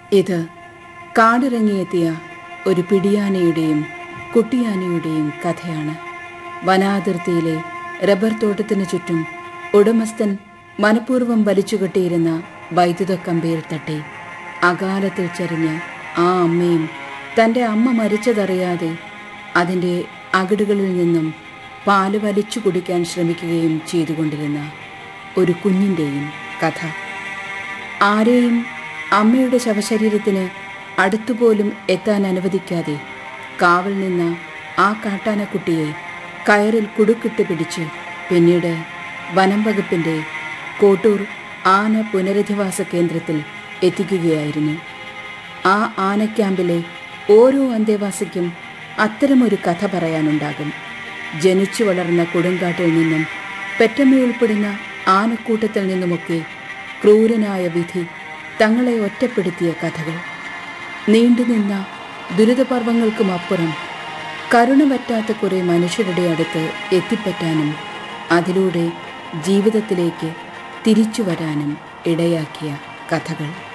ഇത് കാടിറങ്ങിയെത്തിയ ഒരു പിടിയാനയുടെയും കുട്ടിയാനയുടെയും കഥയാണ് വനാതിർത്തിയിലെ റബ്ബർ തോട്ടത്തിനു ചുറ്റും ഉടമസ്ഥൻ മനഃപൂർവ്വം വലിച്ചുകെട്ടിയിരുന്ന വൈദ്യുത കമ്പിയിൽ തട്ടി അകാലത്തിൽ ചരിഞ്ഞ ആ അമ്മയും തൻ്റെ അമ്മ മരിച്ചതറിയാതെ അതിൻ്റെ അകിടുകളിൽ നിന്നും പാല് വലിച്ചു കുടിക്കാൻ ശ്രമിക്കുകയും ചെയ്തുകൊണ്ടിരുന്ന ഒരു കുഞ്ഞിൻ്റെയും കഥ ആരെയും അമ്മയുടെ ശവശരീരത്തിന് അടുത്തുപോലും എത്താൻ അനുവദിക്കാതെ കാവൽ നിന്ന ആ കാട്ടാനക്കുട്ടിയെ കയറിൽ കുടുക്കിട്ട് പിടിച്ച് പിന്നീട് വനം വകുപ്പിൻ്റെ കോട്ടൂർ ആന പുനരധിവാസ കേന്ദ്രത്തിൽ എത്തിക്കുകയായിരുന്നു ആ ആനക്യാമ്പിലെ ഓരോ അന്തേവാസിക്കും അത്തരമൊരു കഥ പറയാനുണ്ടാകും ജനിച്ചു വളർന്ന കൊടുങ്കാട്ടിൽ നിന്നും പെറ്റമ്മയുൾപ്പെടുന്ന ആനക്കൂട്ടത്തിൽ നിന്നുമൊക്കെ ക്രൂരനായ വിധി തങ്ങളെ ഒറ്റപ്പെടുത്തിയ കഥകൾ നീണ്ടുനിന്ന ദുരിതപർവങ്ങൾക്കും അപ്പുറം കരുണ പറ്റാത്ത കുറേ മനുഷ്യരുടെ അടുത്ത് എത്തിപ്പറ്റാനും അതിലൂടെ ജീവിതത്തിലേക്ക് തിരിച്ചു വരാനും ഇടയാക്കിയ കഥകൾ